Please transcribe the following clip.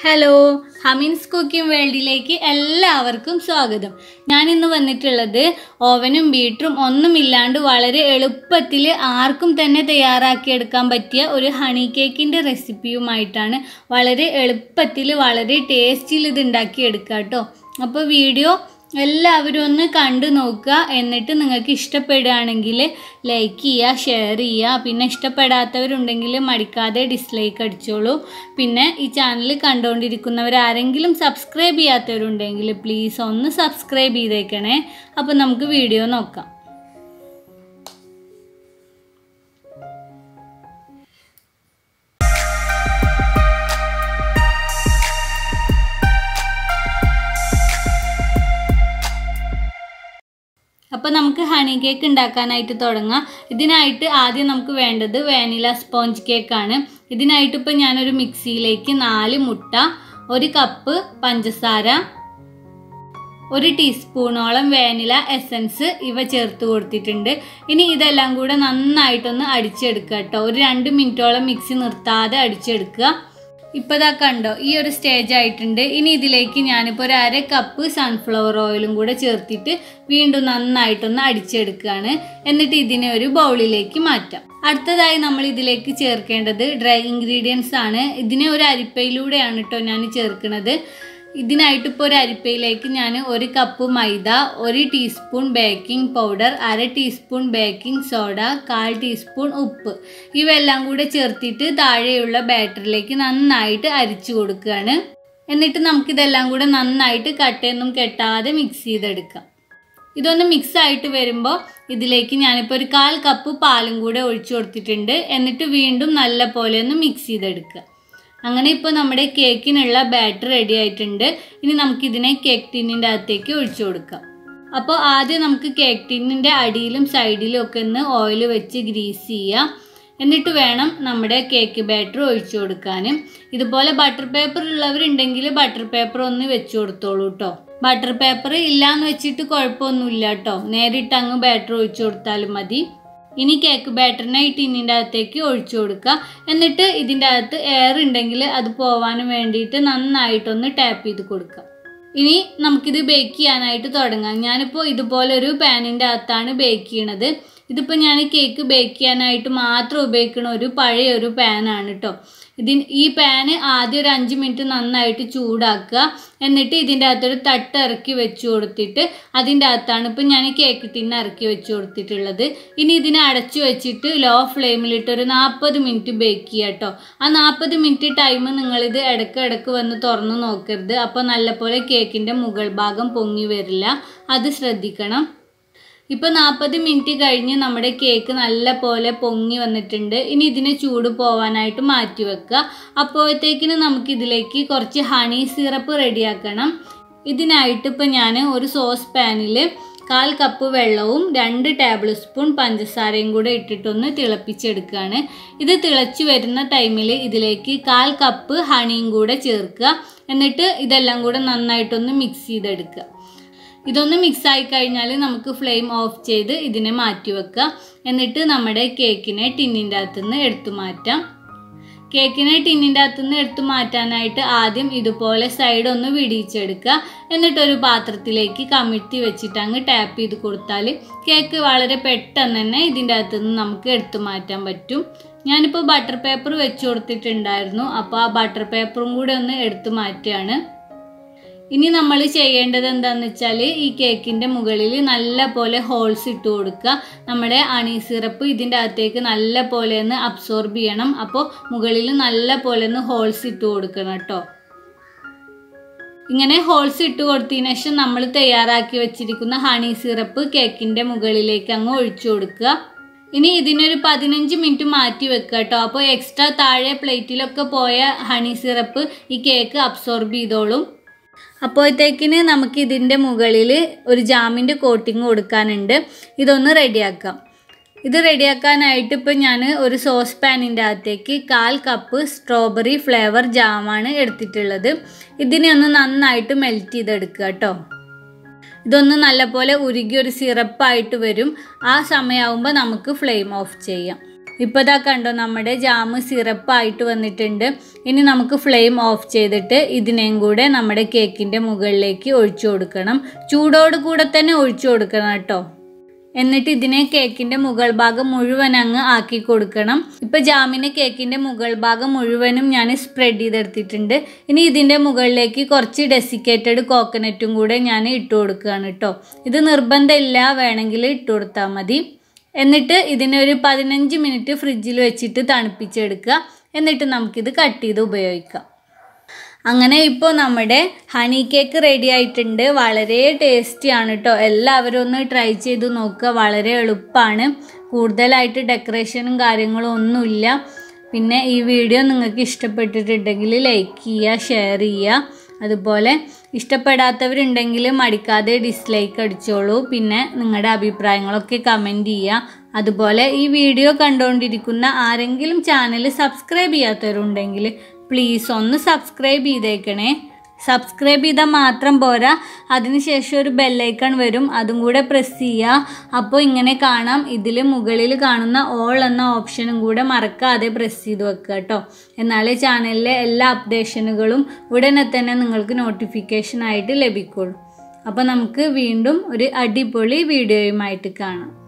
hello ഹമീൻസ് cooking വേൾഡിലേക്ക് എല്ലാവർക്കും സ്വാഗതം ഞാൻ ഇന്ന് വന്നിട്ടുള്ളത് ഓവനും ബീറ്ററും ഒന്നുമില്ലാണ്ട് വളരെ എളുപ്പത്തിൽ ആർക്കും തന്നെ തയ്യാറാക്കിയെടുക്കാൻ പറ്റിയ ഒരു ഹണി കേക്കിൻ്റെ റെസിപ്പിയുമായിട്ടാണ് വളരെ എളുപ്പത്തിൽ വളരെ ടേസ്റ്റിൽ ഇത് ഉണ്ടാക്കിയെടുക്കുക കേട്ടോ അപ്പോൾ വീഡിയോ എല്ലാവരും ഒന്ന് കണ്ടു നോക്കുക എന്നിട്ട് നിങ്ങൾക്ക് ഇഷ്ടപ്പെടുകയാണെങ്കിൽ ലൈക്ക് ചെയ്യുക ഷെയർ ചെയ്യുക പിന്നെ ഇഷ്ടപ്പെടാത്തവരുണ്ടെങ്കിൽ മടിക്കാതെ ഡിസ്ലൈക്ക് അടിച്ചോളൂ പിന്നെ ഈ ചാനൽ കണ്ടുകൊണ്ടിരിക്കുന്നവർ ആരെങ്കിലും സബ്സ്ക്രൈബ് ചെയ്യാത്തവരുണ്ടെങ്കിൽ പ്ലീസ് ഒന്ന് സബ്സ്ക്രൈബ് ചെയ്തേക്കണേ അപ്പോൾ നമുക്ക് വീഡിയോ നോക്കാം അപ്പോൾ നമുക്ക് ഹണി കേക്ക് ഉണ്ടാക്കാനായിട്ട് തുടങ്ങാം ഇതിനായിട്ട് ആദ്യം നമുക്ക് വേണ്ടത് വാനില സ്പോഞ്ച് കേക്കാണ് ഇതിനായിട്ട് ഇപ്പോൾ ഞാനൊരു മിക്സിയിലേക്ക് നാല് മുട്ട ഒരു കപ്പ് പഞ്ചസാര ഒരു ടീസ്പൂണോളം വാനില എസൻസ് ഇവ ചേർത്ത് കൊടുത്തിട്ടുണ്ട് ഇനി ഇതെല്ലാം കൂടെ നന്നായിട്ടൊന്ന് അടിച്ചെടുക്കുക കേട്ടോ ഒരു രണ്ട് മിനിറ്റോളം മിക്സി നിർത്താതെ അടിച്ചെടുക്കുക ഇപ്പോൾ ഇതാ കണ്ടോ ഈ ഒരു സ്റ്റേജ് ആയിട്ടുണ്ട് ഇനി ഇതിലേക്ക് ഞാനിപ്പോൾ ഒരു അര കപ്പ് സൺഫ്ലവർ ഓയിലും കൂടെ ചേർത്തിട്ട് വീണ്ടും നന്നായിട്ടൊന്ന് അടിച്ചെടുക്കുകയാണ് എന്നിട്ട് ഇതിനെ ഒരു ബൗളിലേക്ക് മാറ്റാം അടുത്തതായി നമ്മൾ ഇതിലേക്ക് ചേർക്കേണ്ടത് ഡ്രൈ ഇൻഗ്രീഡിയൻസ് ആണ് ഇതിനെ ഒരു അരിപ്പയിലൂടെയാണ് കേട്ടോ ഞാൻ ചേർക്കുന്നത് ഇതിനായിട്ട് ഇപ്പോൾ ഒരു അരിപ്പയിലേക്ക് ഞാൻ ഒരു കപ്പ് മൈദ ഒരു ടീസ്പൂൺ ബേക്കിംഗ് പൗഡർ അര ടീസ്പൂൺ ബേക്കിംഗ് സോഡ കാൽ ടീസ്പൂൺ ഉപ്പ് ഇവയെല്ലാം കൂടെ ചേർത്തിട്ട് താഴെയുള്ള ബാറ്ററിലേക്ക് നന്നായിട്ട് അരിച്ചു കൊടുക്കുകയാണ് എന്നിട്ട് നമുക്കിതെല്ലാം കൂടെ നന്നായിട്ട് കട്ടയൊന്നും കെട്ടാതെ മിക്സ് ചെയ്തെടുക്കാം ഇതൊന്ന് മിക്സ് ആയിട്ട് വരുമ്പോൾ ഇതിലേക്ക് ഞാനിപ്പോൾ ഒരു കാൽ കപ്പ് പാലും കൂടെ ഒഴിച്ചു കൊടുത്തിട്ടുണ്ട് എന്നിട്ട് വീണ്ടും നല്ല പോലെ ഒന്ന് മിക്സ് ചെയ്തെടുക്കുക അങ്ങനെ ഇപ്പോൾ നമ്മുടെ കേക്കിനുള്ള ബാറ്റർ റെഡി ആയിട്ടുണ്ട് ഇനി നമുക്കിതിനെ കേക്ക് ടിന്നിൻ്റെ അകത്തേക്ക് ഒഴിച്ചു കൊടുക്കാം അപ്പോൾ ആദ്യം നമുക്ക് കേക്ക് ടിന്നിൻ്റെ അടിയിലും സൈഡിലും ഒക്കെ ഒന്ന് ഓയിൽ വെച്ച് ഗ്രീസ് ചെയ്യാം എന്നിട്ട് വേണം നമ്മുടെ കേക്ക് ബാറ്റർ ഒഴിച്ചു കൊടുക്കാൻ ഇതുപോലെ ബട്ടർ പേപ്പർ ഉള്ളവരുണ്ടെങ്കിൽ ബട്ടർ പേപ്പർ ഒന്ന് വെച്ച് കൊടുത്തോളൂ കേട്ടോ ബട്ടർ പേപ്പർ ഇല്ലാന്ന് വെച്ചിട്ട് കുഴപ്പമൊന്നുമില്ല കേട്ടോ നേരിട്ട് അങ്ങ് ബാറ്റർ ഒഴിച്ചു കൊടുത്താലും മതി ഇനി കേക്ക് ബാറ്ററിനെ ഈ ടിന്നിൻ്റെ അകത്തേക്ക് ഒഴിച്ചു കൊടുക്കുക എന്നിട്ട് ഇതിൻ്റെ അകത്ത് എയർ ഉണ്ടെങ്കിൽ അത് പോവാനും വേണ്ടിയിട്ട് നന്നായിട്ടൊന്ന് ടാപ്പ് ചെയ്ത് കൊടുക്കുക ഇനി നമുക്കിത് ബേക്ക് ചെയ്യാനായിട്ട് തുടങ്ങാം ഞാനിപ്പോൾ ഇതുപോലെ ഒരു പാനിൻ്റെ അകത്താണ് ബേക്ക് ചെയ്യണത് ഇതിപ്പോൾ ഞാൻ കേക്ക് ബേക്ക് ചെയ്യാനായിട്ട് മാത്രം ഉപയോഗിക്കുന്ന ഒരു പഴയ ഒരു പാനാണ് കേട്ടോ ഇതിന് ഈ പാന് ആദ്യം ഒരു അഞ്ച് മിനിറ്റ് നന്നായിട്ട് ചൂടാക്കുക എന്നിട്ട് ഇതിൻ്റെ അകത്തൊരു തട്ട് ഇറക്കി വെച്ച് കൊടുത്തിട്ട് അതിൻ്റെ അകത്താണ് ഇപ്പം ഞാൻ കേക്ക് ടിന്ന് ഇറക്കി വെച്ച് കൊടുത്തിട്ടുള്ളത് ഇനി ഇതിനെ അടച്ചു വെച്ചിട്ട് ലോ ഫ്ലെയിമിലിട്ട് ഒരു നാൽപ്പത് മിനിറ്റ് ബേക്ക് ചെയ്യുക കേട്ടോ ആ നാൽപ്പത് മിനിറ്റ് ടൈം നിങ്ങളിത് ഇടയ്ക്ക് ഇടയ്ക്ക് വന്ന് തുറന്ന് നോക്കരുത് അപ്പോൾ നല്ലപോലെ കേക്കിൻ്റെ മുകൾ ഭാഗം പൊങ്ങി വരില്ല അത് ശ്രദ്ധിക്കണം ഇപ്പോൾ നാൽപ്പത് മിനിറ്റ് കഴിഞ്ഞ് നമ്മുടെ കേക്ക് നല്ല പോലെ പൊങ്ങി വന്നിട്ടുണ്ട് ഇനി ഇതിന് ചൂട് പോവാനായിട്ട് മാറ്റി വെക്കുക അപ്പോഴത്തേക്കിന് നമുക്കിതിലേക്ക് കുറച്ച് ഹണി സിറപ്പ് റെഡിയാക്കണം ഇതിനായിട്ട് ഇപ്പോൾ ഞാൻ ഒരു സോസ് പാനിൽ കാൽ കപ്പ് വെള്ളവും രണ്ട് ടേബിൾ സ്പൂൺ പഞ്ചസാരയും കൂടെ ഇട്ടിട്ടൊന്ന് തിളപ്പിച്ചെടുക്കുകയാണ് ഇത് തിളച്ച് വരുന്ന ടൈമിൽ ഇതിലേക്ക് കാൽ കപ്പ് ഹണിയും കൂടെ ചേർക്കുക എന്നിട്ട് ഇതെല്ലാം കൂടെ നന്നായിട്ടൊന്ന് മിക്സ് ചെയ്തെടുക്കുക ഇതൊന്ന് മിക്സ് ആയി കഴിഞ്ഞാൽ നമുക്ക് ഫ്ലെയിം ഓഫ് ചെയ്ത് ഇതിനെ മാറ്റി വെക്കുക എന്നിട്ട് നമ്മുടെ കേക്കിനെ ടിന്നിൻ്റെ അകത്തുനിന്ന് എടുത്തു മാറ്റാം കേക്കിനെ ടിന്നിൻ്റെ അകത്തുനിന്ന് എടുത്തു മാറ്റാനായിട്ട് ആദ്യം ഇതുപോലെ സൈഡ് ഒന്ന് വിടിയിച്ചെടുക്കുക എന്നിട്ടൊരു പാത്രത്തിലേക്ക് കമിഴ്ത്തി വെച്ചിട്ട് അങ്ങ് ടാപ്പ് ചെയ്ത് കൊടുത്താൽ കേക്ക് വളരെ പെട്ടെന്ന് തന്നെ ഇതിൻ്റെ അകത്തുനിന്ന് നമുക്ക് എടുത്തു മാറ്റാൻ പറ്റും ഞാനിപ്പോൾ ബട്ടർ പേപ്പർ വെച്ച് കൊടുത്തിട്ടുണ്ടായിരുന്നു അപ്പോൾ ആ ബട്ടർ പേപ്പറും കൂടെ ഒന്ന് എടുത്തു മാറ്റുകയാണ് ഇനി നമ്മൾ ചെയ്യേണ്ടത് എന്താണെന്ന് വെച്ചാൽ ഈ കേക്കിൻ്റെ മുകളിൽ നല്ല പോലെ ഹോൾസ് ഇട്ട് കൊടുക്കുക നമ്മുടെ അണി സിറപ്പ് ഇതിൻ്റെ അകത്തേക്ക് നല്ല പോലെ ഒന്ന് അബ്സോർബ് ചെയ്യണം അപ്പോൾ മുകളിൽ നല്ല പോലെ ഒന്ന് ഹോൾസ് ഇട്ട് കൊടുക്കണം കേട്ടോ ഇങ്ങനെ ഹോൾസ് ഇട്ട് കൊടുത്തതിന് ശേഷം നമ്മൾ തയ്യാറാക്കി വെച്ചിരിക്കുന്ന ഹണി സിറപ്പ് കേക്കിൻ്റെ മുകളിലേക്ക് അങ്ങ് ഒഴിച്ചു കൊടുക്കുക ഇനി ഇതിനൊരു പതിനഞ്ച് മിനിറ്റ് മാറ്റി വെക്കുക കേട്ടോ അപ്പോൾ എക്സ്ട്രാ താഴെ പ്ലേറ്റിലൊക്കെ പോയ ഹണി സിറപ്പ് ഈ കേക്ക് അബ്സോർബ് ചെയ്തോളും അപ്പോഴത്തേക്കിന് നമുക്ക് ഇതിൻ്റെ മുകളിൽ ഒരു ജാമിൻ്റെ കോട്ടിങ് കൊടുക്കാനുണ്ട് ഇതൊന്ന് റെഡിയാക്കാം ഇത് റെഡിയാക്കാനായിട്ട് ഇപ്പം ഞാൻ ഒരു സോസ് പാനിൻ്റെ അകത്തേക്ക് കാൽ കപ്പ് സ്ട്രോബെറി ഫ്ലേവർ ജാമാണ് എടുത്തിട്ടുള്ളത് ഇതിനെ ഒന്ന് നന്നായിട്ട് മെൽറ്റ് ചെയ്തെടുക്കുക കേട്ടോ ഇതൊന്ന് നല്ലപോലെ ഉരുകി ഒരു സിറപ്പായിട്ട് വരും ആ സമയമാകുമ്പോൾ നമുക്ക് ഫ്ലെയിം ഓഫ് ചെയ്യാം ഇപ്പോൾ ഇതാ കണ്ടോ നമ്മുടെ ജാമ് സിറപ്പായിട്ട് വന്നിട്ടുണ്ട് ഇനി നമുക്ക് ഫ്ലെയിം ഓഫ് ചെയ്തിട്ട് ഇതിനെയും കൂടെ നമ്മുടെ കേക്കിൻ്റെ മുകളിലേക്ക് ഒഴിച്ചു കൊടുക്കണം ചൂടോട് കൂടെ തന്നെ ഒഴിച്ചു കൊടുക്കണം കേട്ടോ എന്നിട്ട് ഇതിനെ കേക്കിൻ്റെ മുകൾ ഭാഗം മുഴുവൻ അങ്ങ് ആക്കി കൊടുക്കണം ഇപ്പോൾ ജാമിന് കേക്കിൻ്റെ മുകൾ ഭാഗം മുഴുവനും ഞാൻ സ്പ്രെഡ് ചെയ്തെടുത്തിട്ടുണ്ട് ഇനി ഇതിൻ്റെ മുകളിലേക്ക് കുറച്ച് ഡെസിക്കേറ്റഡ് കോക്കനറ്റും കൂടെ ഞാൻ ഇട്ട് കൊടുക്കുകയാണ് കേട്ടോ ഇത് നിർബന്ധമില്ല വേണമെങ്കിൽ ഇട്ട് കൊടുത്താൽ മതി എന്നിട്ട് ഇതിനെ ഒരു പതിനഞ്ച് മിനിറ്റ് ഫ്രിഡ്ജിൽ വെച്ചിട്ട് തണുപ്പിച്ചെടുക്കുക എന്നിട്ട് നമുക്കിത് കട്ട് ചെയ്ത് ഉപയോഗിക്കാം അങ്ങനെ ഇപ്പോൾ നമ്മുടെ ഹണി കേക്ക് റെഡി ആയിട്ടുണ്ട് വളരെ ടേസ്റ്റിയാണ് കേട്ടോ എല്ലാവരും ഒന്ന് ട്രൈ ചെയ്ത് നോക്കുക വളരെ എളുപ്പമാണ് കൂടുതലായിട്ട് ഡെക്കറേഷനും കാര്യങ്ങളും ഒന്നുമില്ല പിന്നെ ഈ വീഡിയോ നിങ്ങൾക്ക് ഇഷ്ടപ്പെട്ടിട്ടുണ്ടെങ്കിൽ ലൈക്ക് ചെയ്യുക ഷെയർ ചെയ്യുക അതുപോലെ ഇഷ്ടപ്പെടാത്തവരുണ്ടെങ്കിൽ മടിക്കാതെ ഡിസ്ലൈക്ക് അടിച്ചോളൂ പിന്നെ നിങ്ങളുടെ അഭിപ്രായങ്ങളൊക്കെ കമൻറ്റ് ചെയ്യുക അതുപോലെ ഈ വീഡിയോ കണ്ടുകൊണ്ടിരിക്കുന്ന ആരെങ്കിലും ചാനൽ സബ്സ്ക്രൈബ് ചെയ്യാത്തവരുണ്ടെങ്കിൽ പ്ലീസ് ഒന്ന് സബ്സ്ക്രൈബ് ചെയ്തേക്കണേ സബ്സ്ക്രൈബ് ചെയ്താൽ മാത്രം പോരാ അതിനുശേഷം ഒരു ബെല്ലൈക്കൺ വരും അതും കൂടെ പ്രസ് ചെയ്യുക അപ്പോൾ ഇങ്ങനെ കാണാം ഇതിൽ മുകളിൽ കാണുന്ന ഓൾ എന്ന ഓപ്ഷനും കൂടെ മറക്കാതെ പ്രസ് ചെയ്ത് വെക്കുക കേട്ടോ എന്നാലേ ചാനലിലെ എല്ലാ അപ്ഡേഷനുകളും ഉടനെ തന്നെ നിങ്ങൾക്ക് നോട്ടിഫിക്കേഷനായിട്ട് ലഭിക്കുള്ളൂ അപ്പോൾ നമുക്ക് വീണ്ടും ഒരു അടിപൊളി വീഡിയോയുമായിട്ട് കാണാം